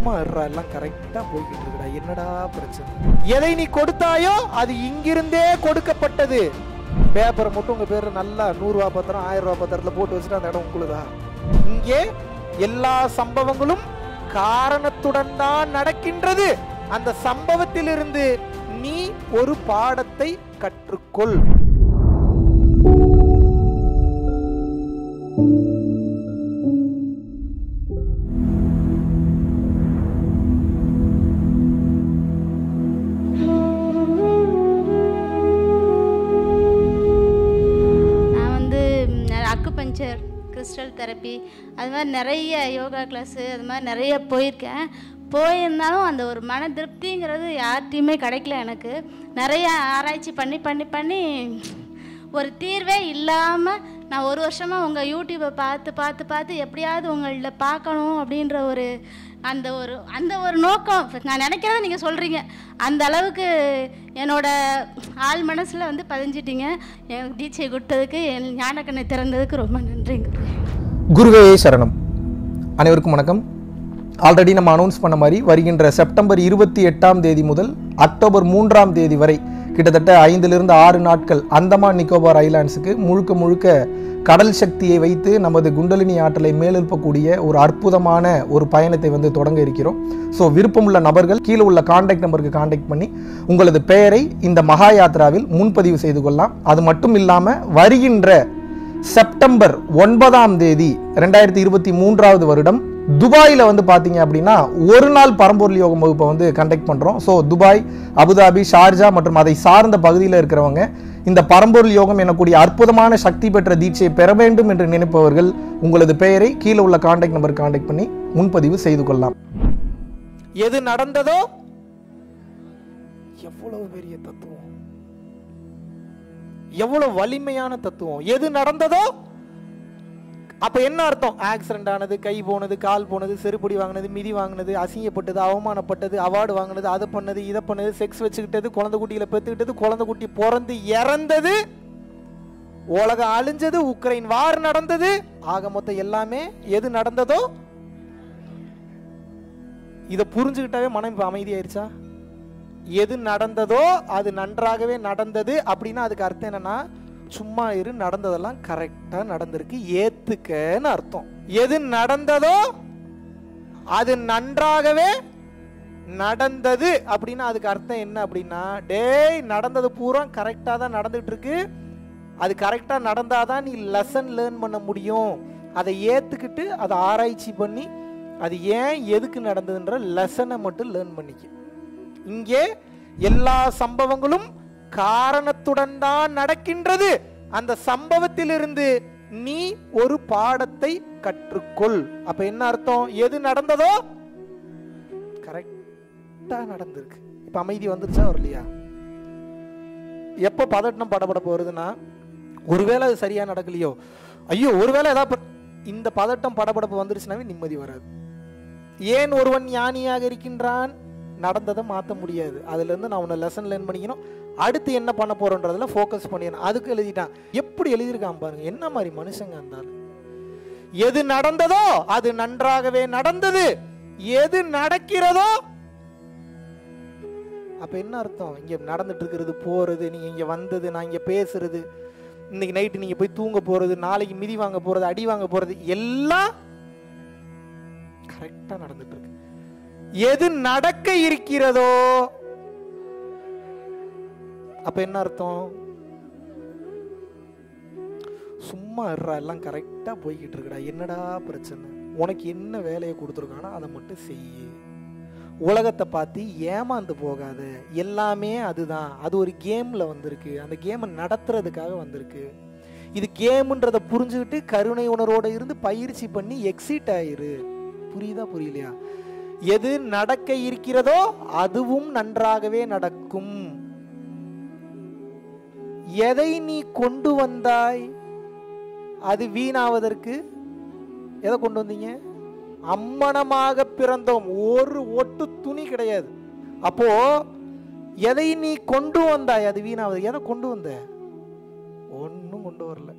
சும்மா இருடா எல்லாம் கரெக்டா போய்கிட்டு இருக்குடா என்னடா பிரச்சனை எதை நீ கொடுத்தாயோ அது இங்கிருந்தே கொடுக்கப்பட்டது பேப்பரை மட்டும் உங்க பேர்ல நல்லா நூறு ரூபா பத்திரம் ஆயிரம் ரூபா பத்திரத்துல போட்டு வச்சுட்டு அந்த இடம் உங்களுதா இங்கே எல்லா சம்பவங்களும் காரணத்துடன் தான் நடக்கின்றது அந்த சம்பவத்திலிருந்து நீ ஒரு பாடத்தை கற்றுக்கொள் நான் வந்து அக்கு பஞ்சர் கிறிஸ்டல் தெரப்பி அது மாதிரி நிறைய யோகா கிளாஸு அது மாதிரி நிறைய போயிருக்கேன் போயிருந்தாலும் அந்த ஒரு மன திருப்திங்கிறது யார்கிட்டையுமே கிடைக்கல எனக்கு நிறைய ஆராய்ச்சி பண்ணி பண்ணி பண்ணி ஒரு தீர்வே இல்லாமல் நான் ஒரு வருஷமாக உங்கள் யூடியூப்பை பார்த்து பார்த்து பார்த்து எப்படியாவது உங்கள்ட்ட பார்க்கணும் அப்படின்ற ஒரு அந்த ஒரு அந்த ஒரு நோக்கம் நான் நினைக்கிறத நீங்கள் சொல்கிறீங்க அந்த அளவுக்கு என்னோட ஆள் மனசில் வந்து பதிஞ்சிட்டீங்க எனக்கு தீட்சை கொடுத்ததுக்கு என் ஞானக்கண்ணை திறந்ததுக்கு ரொம்ப நன்றிங்க குருவே சரணம் அனைவருக்கும் வணக்கம் ஆல்ரெடி நம்ம அனௌன்ஸ் பண்ண மாதிரி வருகின்ற செப்டம்பர் இருபத்தி எட்டாம் தேதி முதல் அக்டோபர் மூன்றாம் தேதி வரை கிட்டத்தட்ட ஐந்திலிருந்து ஆறு நாட்கள் அந்தமான் நிக்கோபார் ஐலாண்ட்ஸுக்கு முழுக்க முழுக்க கடல் சக்தியை வைத்து நமது குண்டலினி ஆற்றலை மேலெழுப்பக்கூடிய ஒரு அற்புதமான ஒரு பயணத்தை வந்து தொடங்க இருக்கிறோம் ஸோ விருப்பமுள்ள நபர்கள் கீழே உள்ள காண்டாக்ட் நம்பருக்கு காண்டாக்ட் பண்ணி உங்களது பெயரை இந்த மகா யாத்ராவில் முன்பதிவு செய்து கொள்ளலாம் அது மட்டும் இல்லாமல் வருகின்ற செப்டம்பர் ஒன்பதாம் தேதி ரெண்டாயிரத்தி இருபத்தி மூன்றாவது வருடம் துபாயில் வந்து பார்த்தீங்க அப்படின்னா ஒரு நாள் பரம்பொருள் யோகம் வகுப்பை வந்து கண்டக்ட் பண்ணுறோம் ஸோ துபாய் அபுதாபி ஷார்ஜா மற்றும் அதை சார்ந்த பகுதியில் இருக்கிறவங்க இந்த பரம்பொருள் யோகம் எனக்கூடிய அற்புதமான சக்தி பெற்ற தீட்சையை பெற வேண்டும் என்று நினைப்பவர்கள் உங்களது பெயரை கீழே உள்ள காண்டாக்ட் நம்பர் காண்டாக்ட் பண்ணி முன்பதிவு செய்து கொள்ளலாம் எது நடந்ததோ எவ்வளவு பெரிய தத்துவம் எவ்வளவு வலிமையான தத்துவம் எது நடந்ததோ அப்ப என்ன அர்த்தம் ஆக்சிடென்ட் ஆனது கை போனது கால் போனது செருப்படி வாங்கினது மிதி வாங்கினது அசிங்கப்பட்டது அவமானப்பட்டது அவார்டு வாங்கினது அதை பண்ணது இதை பண்ணது செக்ஸ் வச்சுக்கிட்டது குழந்தை குட்டியில பெத்துக்கிட்டது குழந்தை குட்டி பிறந்து இறந்தது உலகம் அழிஞ்சது உக்ரைன் வார் நடந்தது ஆக மொத்தம் எல்லாமே எது நடந்ததோ இதை புரிஞ்சுக்கிட்டாவே மனம் இப்ப அமைதியாயிருச்சா எது நடந்ததோ அது நன்றாகவே நடந்தது அப்படின்னா அதுக்கு அர்த்தம் என்னன்னா சும்மா இரு நடந்ததெல்லாம் கரெக்டா நடந்திருக்கு ஏத்துக்கன்னு அர்த்தம் எது நடந்ததோ அது நன்றாகவே நடந்தது அப்படின்னா அதுக்கு அர்த்தம் என்ன அப்படின்னா டேய் நடந்தது பூரா கரெக்டா தான் நடந்துட்டு இருக்கு அது கரெக்டா நடந்தாதான் நீ லெசன் லேர்ன் பண்ண முடியும் அதை ஏத்துக்கிட்டு அதை ஆராய்ச்சி பண்ணி அது ஏன் எதுக்கு நடந்ததுன்ற லெசனை மட்டும் லேர்ன் பண்ணிக்க இங்கே எல்லா சம்பவங்களும் காரணத்துடன் தான் நடக்கின்றது அந்த சம்பவத்திலிருந்து நீ ஒரு பாடத்தை கற்றுக்கொள் அப்ப என்ன அர்த்தம் எது நடந்ததோ கரெக்டா நடந்திருக்கு இப்ப அமைதி வந்துருச்சா வரலையா எப்ப பதட்டம் படபடப்பு வருதுன்னா ஒருவேளை அது சரியா நடக்கலையோ ஐயோ ஒருவேளை ஏதாவது ப- இந்த பதட்டம் படபடப்பு வந்துருச்சுனாவே நிம்மதி வராது ஏன் ஒருவன் ஞானியாக இருக்கின்றான் நடந்ததை மாற்ற முடியாது அதுல இருந்து நான் உன்னை லெசன் லேர்ன் பண்ணிக்கணும் அடுத்து என்ன பண்ண போறோன்றதுல ஃபோக்கஸ் பண்ணிடணும் அதுக்கு எழுதிட்டான் எப்படி எழுதியிருக்கான் பாருங்க என்ன மாதிரி மனுஷங்க இருந்தாலும் எது நடந்ததோ அது நன்றாகவே நடந்தது எது நடக்கிறதோ அப்ப என்ன அர்த்தம் இங்க நடந்துட்டு இருக்கிறது போறது நீங்க இங்க வந்தது நான் இங்க பேசுறது இன்னைக்கு நைட்டு நீங்க போய் தூங்க போறது நாளைக்கு மிதி வாங்க போறது அடி வாங்க போறது எல்லாம் கரெக்டா நடந்துட்டு இருக்கு எது நடக்க இருக்கிறதோ அப்ப என்ன அர்த்தம் சும்மா இருடா எல்லாம் கரெக்டா போய்கிட்டு இருக்குடா என்னடா பிரச்சனை உனக்கு என்ன வேலையை கொடுத்துருக்கானோ அதை மட்டும் செய்யு உலகத்தை பார்த்து ஏமாந்து போகாத எல்லாமே அதுதான் அது ஒரு கேம்ல வந்திருக்கு அந்த கேமை நடத்துறதுக்காக வந்திருக்கு இது கேம்ன்றத புரிஞ்சுக்கிட்டு கருணை உணர்வோட இருந்து பயிற்சி பண்ணி எக்ஸிட் ஆயிரு புரியுதா புரியலையா எது நடக்க இருக்கிறதோ அதுவும் நன்றாகவே நடக்கும் எதை நீ கொண்டு வந்தாய் அது வீணாவதற்கு எதை கொண்டு வந்தீங்க அம்மனமாக பிறந்தோம் ஒரு ஒட்டு துணி கிடையாது அப்போ எதை நீ கொண்டு வந்தாய் அது வீணாவது எதை கொண்டு வந்த ஒன்றும் கொண்டு வரல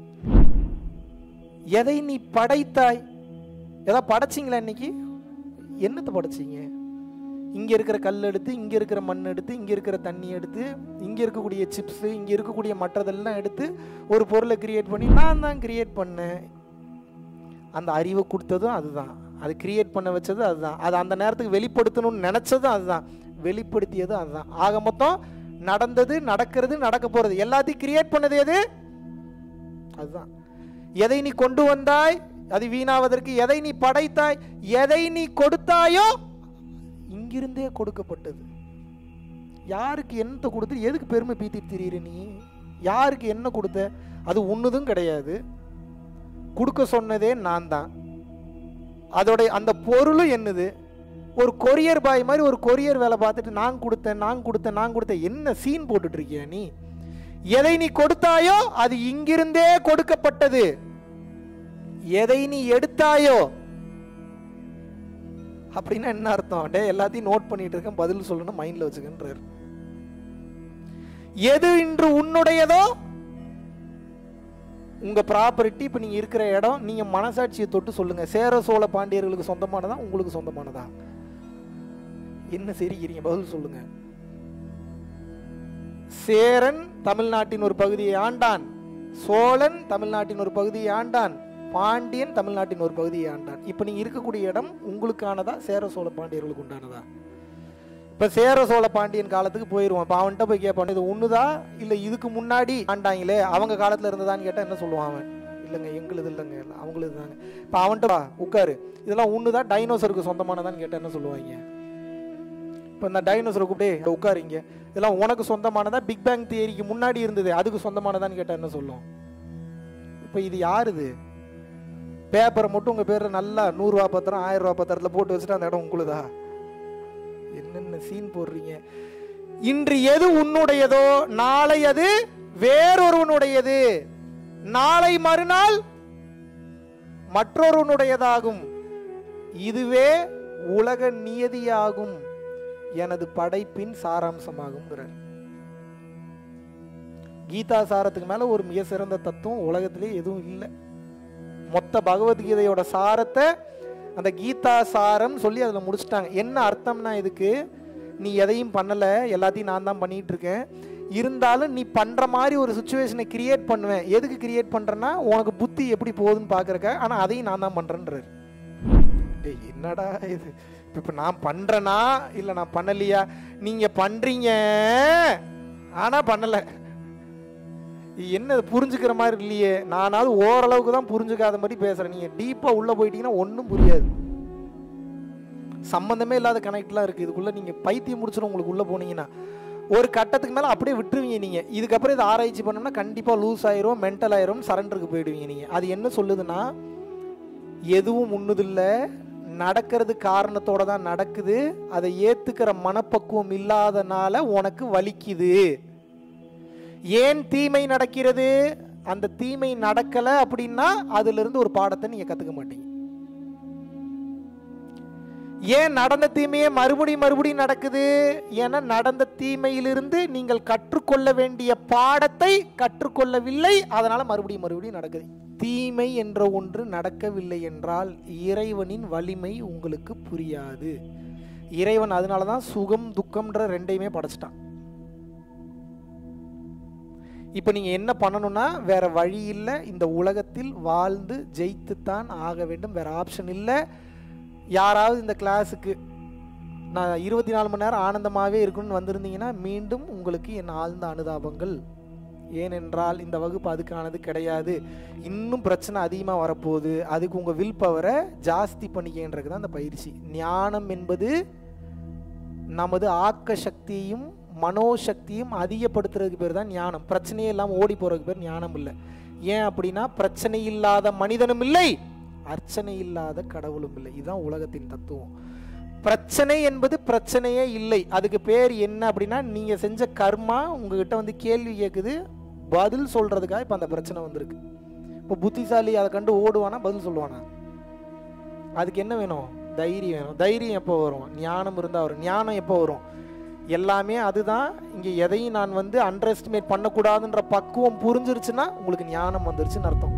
எதை நீ படைத்தாய் ஏதோ படைச்சிங்களா இன்னைக்கு என்னத்தை படைச்சீங்க இங்கே இருக்கிற கல் எடுத்து இங்கே இருக்கிற மண் எடுத்து இங்கே இருக்கிற தண்ணி எடுத்து இங்கே இருக்கக்கூடிய சிப்ஸு இங்கே இருக்கக்கூடிய மற்றதெல்லாம் எடுத்து ஒரு பொருளை கிரியேட் பண்ணி நான் தான் கிரியேட் பண்ணேன் அந்த அறிவை கொடுத்ததும் அதுதான் அது கிரியேட் பண்ண வச்சது அதுதான் அது அந்த நேரத்துக்கு வெளிப்படுத்தணும்னு நினச்சதும் அதுதான் வெளிப்படுத்தியதும் அதுதான் ஆக மொத்தம் நடந்தது நடக்கிறது நடக்க போகிறது எல்லாத்தையும் கிரியேட் பண்ணது எது அதுதான் எதை நீ கொண்டு வந்தாய் அது வீணாவதற்கு எதை நீ படைத்தாய் எதை நீ கொடுத்தாயோ இங்கிருந்தே கொடுக்கப்பட்டது யாருக்கு என்னத்தை கொடுத்து எதுக்கு பெருமை பீத்திட்டு திரியிற நீ யாருக்கு என்ன கொடுத்த அது ஒன்றுதும் கிடையாது கொடுக்க சொன்னதே நான் தான் அதோடைய அந்த பொருளும் என்னது ஒரு கொரியர் பாய் மாதிரி ஒரு கொரியர் வேலை பார்த்துட்டு நான் கொடுத்தேன் நான் கொடுத்தேன் நான் கொடுத்தேன் என்ன சீன் போட்டுட்டு இருக்கியா நீ எதை நீ கொடுத்தாயோ அது இங்கிருந்தே கொடுக்கப்பட்டது எதை நீ எடுத்தாயோ அப்படின்னா என்ன அர்த்தம் டே எல்லாத்தையும் நோட் பண்ணிட்டு இருக்கேன் பதில் சொல்லணும் மைண்ட்ல வச்சுக்கன்றார் எது இன்று உன்னுடையதோ உங்க ப்ராப்பர்ட்டி இப்ப நீங்க இருக்கிற இடம் நீங்க மனசாட்சியை தொட்டு சொல்லுங்க சேர சோழ பாண்டியர்களுக்கு சொந்தமானதா உங்களுக்கு சொந்தமானதா என்ன சிரிக்கிறீங்க பதில் சொல்லுங்க சேரன் தமிழ்நாட்டின் ஒரு பகுதியை ஆண்டான் சோழன் தமிழ்நாட்டின் ஒரு பகுதியை ஆண்டான் பாண்டியன் தமிழ்நாட்டின் ஒரு பகுதியை ஆண்டான் இப்போ நீங்க இருக்கக்கூடிய இடம் உங்களுக்கானதா சேர சோழ பாண்டியர்களுக்கு உண்டானதா இப்போ சேர சோழ பாண்டியன் காலத்துக்கு போயிடுவோம் இப்போ அவன்கிட்ட போய் கேட்பான் இது ஒண்ணுதா இல்லை இதுக்கு முன்னாடி ஆண்டாங்களே அவங்க காலத்தில் இருந்ததான்னு கேட்டால் என்ன சொல்லுவான் அவன் இல்லைங்க எங்களுது இல்லைங்க இல்லை அவங்களுது தாங்க இப்போ அவன்கிட்ட வா உட்காரு இதெல்லாம் ஒன்று டைனோசருக்கு சொந்தமானதான்னு கேட்டால் என்ன சொல்லுவாங்க இப்போ இந்த டைனோசரை கூப்பிட்டு உட்காருங்க இதெல்லாம் உனக்கு சொந்தமானதா பிக் பேங் தியரிக்கு முன்னாடி இருந்தது அதுக்கு சொந்தமானதான்னு கேட்டால் என்ன சொல்லும் இப்போ இது யாருது பேப்பரை மட்டும் உங்கள் பேரில் நல்லா நூறுரூவா பத்திரம் ஆயிரம் ரூபா பத்திரத்தில் போட்டு வச்சுட்டு அந்த இடம் உங்களுதா என்னென்ன சீன் போடுறீங்க இன்று எது உன்னுடையதோ நாளை அது வேறொருவனுடையது நாளை மறுநாள் மற்றொருவனுடையதாகும் இதுவே உலக நியதியாகும் எனது படைப்பின் சாராம்சமாகுங்கிறார் கீதா சாரத்துக்கு மேல ஒரு மிக சிறந்த தத்துவம் உலகத்திலே எதுவும் இல்லை மொத்த பகவத்கீதையோட சாரத்தை அந்த கீதா சாரம் சொல்லி அதில் முடிச்சிட்டாங்க என்ன அர்த்தம்னா இதுக்கு நீ எதையும் பண்ணல எல்லாத்தையும் நான் தான் பண்ணிட்டு இருக்கேன் இருந்தாலும் நீ பண்ற மாதிரி ஒரு சுச்சுவேஷனை கிரியேட் பண்ணுவேன் எதுக்கு கிரியேட் பண்றேன்னா உனக்கு புத்தி எப்படி போகுதுன்னு பாக்குறக்க ஆனா அதையும் நான் தான் பண்றேன்றாரு டேய் என்னடா இது இப்ப இப்ப நான் பண்றேனா இல்ல நான் பண்ணலையா நீங்க பண்றீங்க ஆனா பண்ணல இது என்ன இது புரிஞ்சுக்கிற மாதிரி இல்லையே நானாவது ஓரளவுக்கு தான் புரிஞ்சுக்காத மாதிரி பேசுறேன் நீங்க டீப்பா உள்ள போயிட்டீங்கன்னா ஒன்றும் புரியாது சம்பந்தமே இல்லாத கனெக்ட்லாம் இருக்கு இதுக்குள்ள நீங்க பைத்தியம் முடிச்சிடும் உங்களுக்கு உள்ள போனீங்கன்னா ஒரு கட்டத்துக்கு மேல அப்படியே விட்டுருவீங்க நீங்க இதுக்கப்புறம் இதை ஆராய்ச்சி பண்ணோம்னா கண்டிப்பா லூஸ் ஆயிரும் மென்டல் ஆயிரும் சரண்டருக்கு போயிடுவீங்க நீங்க அது என்ன சொல்லுதுன்னா எதுவும் உண்ணுதில்ல நடக்கிறது காரணத்தோட தான் நடக்குது அதை ஏத்துக்கிற மனப்பக்குவம் இல்லாதனால உனக்கு வலிக்குது ஏன் தீமை நடக்கிறது அந்த தீமை நடக்கல அப்படின்னா அதுல இருந்து ஒரு பாடத்தை நீங்க கத்துக்க மாட்டீங்க ஏன் நடந்த தீமையே மறுபடியும் மறுபடியும் நடக்குது ஏன்னா நடந்த தீமையிலிருந்து நீங்கள் கற்றுக்கொள்ள வேண்டிய பாடத்தை கற்றுக்கொள்ளவில்லை அதனால மறுபடியும் மறுபடியும் நடக்குது தீமை என்ற ஒன்று நடக்கவில்லை என்றால் இறைவனின் வலிமை உங்களுக்கு புரியாது இறைவன் அதனால தான் சுகம் துக்கம்ன்ற ரெண்டையுமே படைச்சிட்டான் இப்போ நீங்கள் என்ன பண்ணணும்னா வேற வழி இல்லை இந்த உலகத்தில் வாழ்ந்து ஜெயித்துத்தான் ஆக வேண்டும் வேற ஆப்ஷன் இல்லை யாராவது இந்த கிளாஸுக்கு நான் இருபத்தி நாலு மணி நேரம் ஆனந்தமாகவே இருக்கணும்னு வந்திருந்தீங்கன்னா மீண்டும் உங்களுக்கு என் ஆழ்ந்த அனுதாபங்கள் ஏனென்றால் இந்த வகுப்பு அதுக்கானது கிடையாது இன்னும் பிரச்சனை அதிகமாக வரப்போகுது அதுக்கு உங்கள் வில் பவரை ஜாஸ்தி பண்ணிக்கன்றது தான் அந்த பயிற்சி ஞானம் என்பது நமது ஆக்க சக்தியையும் மனோசக்தியும் அதிகப்படுத்துறதுக்கு பேர் தான் ஞானம் பிரச்சனையே இல்லாமல் ஓடி போகிறதுக்கு பேர் ஞானம் இல்லை ஏன் அப்படின்னா பிரச்சனை இல்லாத மனிதனும் இல்லை அர்ச்சனை இல்லாத கடவுளும் இல்லை இதுதான் உலகத்தின் தத்துவம் பிரச்சனை என்பது பிரச்சனையே இல்லை அதுக்கு பேர் என்ன அப்படின்னா நீங்க செஞ்ச கர்மா உங்ககிட்ட வந்து கேள்வி கேட்குது பதில் சொல்றதுக்காக இப்போ அந்த பிரச்சனை வந்திருக்கு இப்போ புத்திசாலி அதை கண்டு ஓடுவானா பதில் சொல்லுவானா அதுக்கு என்ன வேணும் தைரியம் வேணும் தைரியம் எப்போ வரும் ஞானம் இருந்தால் வரும் ஞானம் எப்போ வரும் எல்லாமே அதுதான் இங்கே எதையும் நான் வந்து அண்டர் எஸ்டிமேட் பண்ணக்கூடாதுன்ற பக்குவம் புரிஞ்சிருச்சுன்னா உங்களுக்கு ஞானம் வந்துருச்சுன்னு அர்த்தம்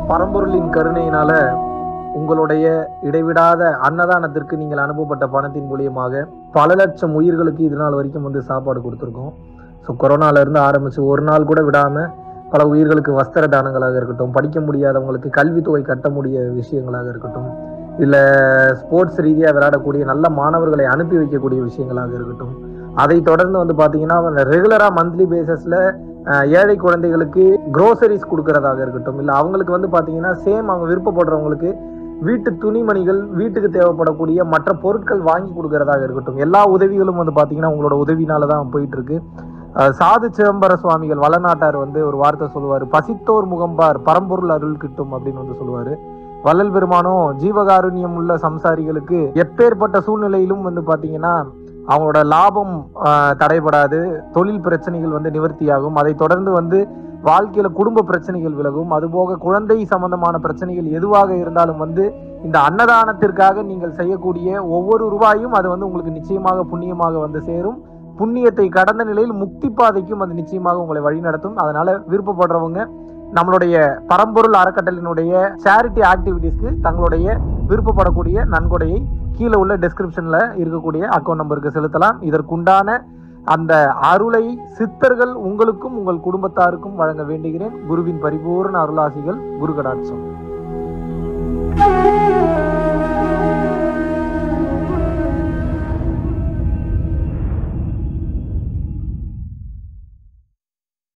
பரம்பொருளின் கருணையினால உங்களுடைய இடைவிடாத அன்னதானத்திற்கு நீங்கள் அனுப்பப்பட்ட பணத்தின் மூலியமாக பல லட்சம் உயிர்களுக்கு இது நாள் வரைக்கும் வந்து சாப்பாடு கொடுத்துருக்கோம் ஸோ கொரோனால இருந்து ஆரம்பிச்சு ஒரு நாள் கூட விடாம பல உயிர்களுக்கு வஸ்திர தானங்களாக இருக்கட்டும் படிக்க முடியாதவங்களுக்கு கல்வித்தொகை கட்ட முடிய விஷயங்களாக இருக்கட்டும் இல்லை ஸ்போர்ட்ஸ் ரீதியாக விளையாடக்கூடிய நல்ல மாணவர்களை அனுப்பி வைக்கக்கூடிய விஷயங்களாக இருக்கட்டும் அதை தொடர்ந்து வந்து பார்த்தீங்கன்னா ரெகுலராக மந்த்லி பேசிஸில் ஏழை குழந்தைகளுக்கு க்ரோசரிஸ் கொடுக்கறதாக இருக்கட்டும் இல்லை அவங்களுக்கு வந்து பார்த்தீங்கன்னா சேம் அவங்க விருப்பப்படுறவங்களுக்கு வீட்டு துணிமணிகள் வீட்டுக்கு தேவைப்படக்கூடிய மற்ற பொருட்கள் வாங்கி கொடுக்கறதாக இருக்கட்டும் எல்லா உதவிகளும் வந்து பார்த்தீங்கன்னா உங்களோட உதவினால தான் போயிட்டு இருக்கு அஹ் சாது சிதம்பர சுவாமிகள் வளநாட்டார் வந்து ஒரு வார்த்தை சொல்லுவார் பசித்தோர் முகம்பார் பரம்பொருள் அருள் கிட்டும் அப்படின்னு வந்து சொல்லுவாரு வள்ளல் பெருமானும் ஜீவகாருண்யம் உள்ள சம்சாரிகளுக்கு எப்பேற்பட்ட சூழ்நிலையிலும் வந்து பாத்தீங்கன்னா அவங்களோட லாபம் ஆஹ், தடைபடாது தொழில் பிரச்சனைகள் வந்து நிவர்த்தியாகும் அதை தொடர்ந்து வந்து வாழ்க்கையில குடும்ப பிரச்சனைகள் விலகும் அதுபோக குழந்தை சம்பந்தமான பிரச்சனைகள் எதுவாக இருந்தாலும் வந்து இந்த அன்னதானத்திற்காக நீங்கள் செய்யக்கூடிய ஒவ்வொரு ரூபாயும் அது வந்து உங்களுக்கு நிச்சயமாக புண்ணியமாக வந்து சேரும் புண்ணியத்தை கடந்த நிலையில் முக்தி பாதைக்கும் அது நிச்சயமாக உங்களை வழிநடத்தும் அதனால விருப்பப்படுறவங்க நம்மளுடைய பரம்பொருள் அறக்கட்டளினுடைய சேரிட்டி ஆக்டிவிட்டீஸ்க்கு தங்களுடைய விருப்பப்படக்கூடிய நன்கொடையை கீழே உள்ள டெஸ்கிரிப்ஷன்ல இருக்கக்கூடிய அக்கௌண்ட் நம்பருக்கு செலுத்தலாம் இதற்குண்டான அந்த அருளை சித்தர்கள் உங்களுக்கும் உங்கள் குடும்பத்தாருக்கும் வழங்க வேண்டுகிறேன் குருவின் பரிபூர்ண அருளாசிகள் குரு கடாட்சம்